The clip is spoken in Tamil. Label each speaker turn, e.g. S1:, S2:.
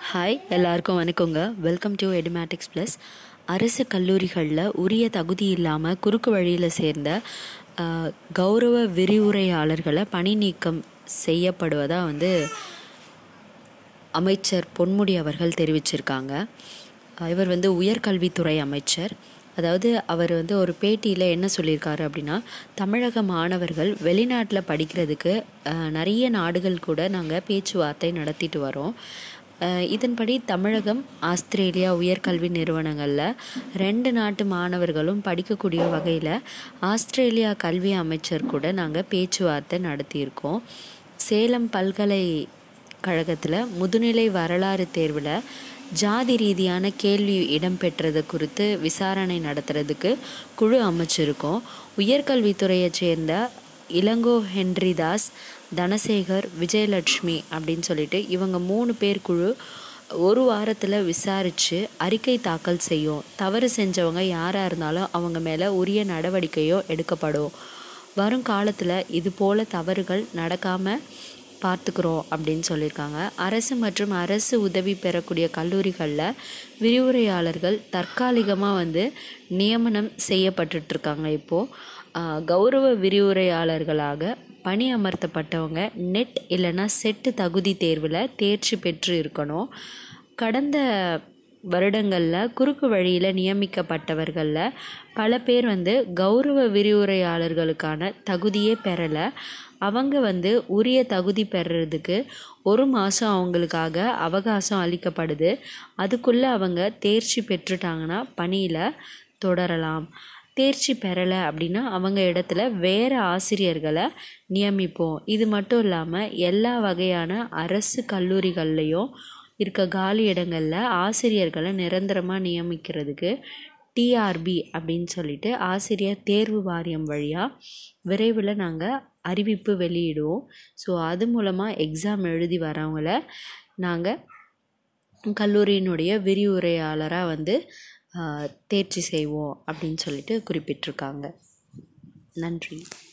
S1: ஹாய் எல்லாருக்கும் வணக்கங்க வெல்கம் டு எடுமேட்டிக்ஸ் ப்ளஸ் அரசு கல்லூரிகளில் உரிய தகுதி இல்லாமல் குறுக்கு வழியில் சேர்ந்த ஆஹ், கௌரவ விரிவுரையாளர்களை பணி நீக்கம் செய்யப்படுவதாக வந்து அமைச்சர் பொன்முடி அவர்கள் தெரிவிச்சிருக்காங்க அஹ் இவர் வந்து உயர்கல்வித்துறை அமைச்சர் அதாவது அவர் வந்து ஒரு பேட்டியில் என்ன சொல்லியிருக்காரு அப்படின்னா தமிழக மாணவர்கள் வெளிநாட்டில் படிக்கிறதுக்கு அஹ், நிறைய நாடுகள் கூட நாங்கள் பேச்சுவார்த்தை நடத்திட்டு வரோம் அஹ், இதன்படி தமிழகம் ஆஸ்திரேலியா உயர்கல்வி நிறுவனங்களில் ரெண்டு நாட்டு மாணவர்களும் படிக்கக்கூடிய வகையில் ஆஸ்திரேலியா கல்வி அமைச்சர் கூட நாங்கள் பேச்சுவார்த்தை நடத்தியிருக்கோம் சேலம் பல்கலை கழகத்தில் முதுநிலை வரலாறு தேர்வில் ஜாதி ரீதியான கேள்வி இடம்பெற்றது குறித்து விசாரணை நடத்துறதுக்கு குழு அமைச்சிருக்கோம் உயர்கல்வித்துறையைச் சேர்ந்த இளங்கோ ஹென்ரிதாஸ் தனசேகர் விஜயலட்சுமி அப்படின்னு சொல்லிட்டு இவங்க மூணு பேர் குழு ஒரு வாரத்தில் விசாரித்து அறிக்கை தாக்கல் செய்யும் தவறு செஞ்சவங்க யாராக இருந்தாலும் அவங்க மேலே உரிய நடவடிக்கையோ எடுக்கப்படும் வரும் காலத்தில் இது போல தவறுகள் நடக்காமல் பார்த்துக்கிறோம் அப்படின்னு சொல்லியிருக்காங்க அரசு மற்றும் அரசு உதவி பெறக்கூடிய கல்லூரிகளில் விரிவுரையாளர்கள் தற்காலிகமாக வந்து நியமனம் செய்யப்பட்டுட்ருக்காங்க இப்போது ஆஹ், கௌரவ விரிவுரையாளர்களாக பணி அமர்த்தப்பட்டவங்க நெட் இல்லைன்னா செட்டு தகுதி தேர்வில் தேர்ச்சி பெற்று இருக்கணும் கடந்த வருடங்களில் குறுக்கு வழியில் நியமிக்கப்பட்டவர்களில் பல பேர் வந்து கௌரவ விரிவுரையாளர்களுக்கான தகுதியே பெறலை அவங்க வந்து உரிய தகுதி பெறுறதுக்கு ஒரு மாதம் அவங்களுக்காக அவகாசம் அளிக்கப்படுது அதுக்குள்ளே அவங்க தேர்ச்சி பெற்றுட்டாங்கன்னா பணியில் தொடரலாம் தேர்ச்சி பெறலை அப்படின்னா அவங்க இடத்துல வேறு ஆசிரியர்களை நியமிப்போம் இது மட்டும் இல்லாமல் எல்லா வகையான அரசு கல்லூரிகள்லேயும் இருக்க காலி இடங்களில் ஆசிரியர்களை நிரந்தரமாக நியமிக்கிறதுக்கு டிஆர்பி அப்படின்னு சொல்லிட்டு ஆசிரியர் தேர்வு வாரியம் வழியாக விரைவில் நாங்கள் அறிவிப்பு வெளியிடுவோம் ஸோ அது மூலமாக எக்ஸாம் எழுதி வரவங்கள நாங்கள் கல்லூரியினுடைய விரிவுரையாளராக வந்து ஆஹ், தேர்ச்சி செய்வோம் அப்படின்னு சொல்லிட்டு குறிப்பிட்டிருக்காங்க நன்றி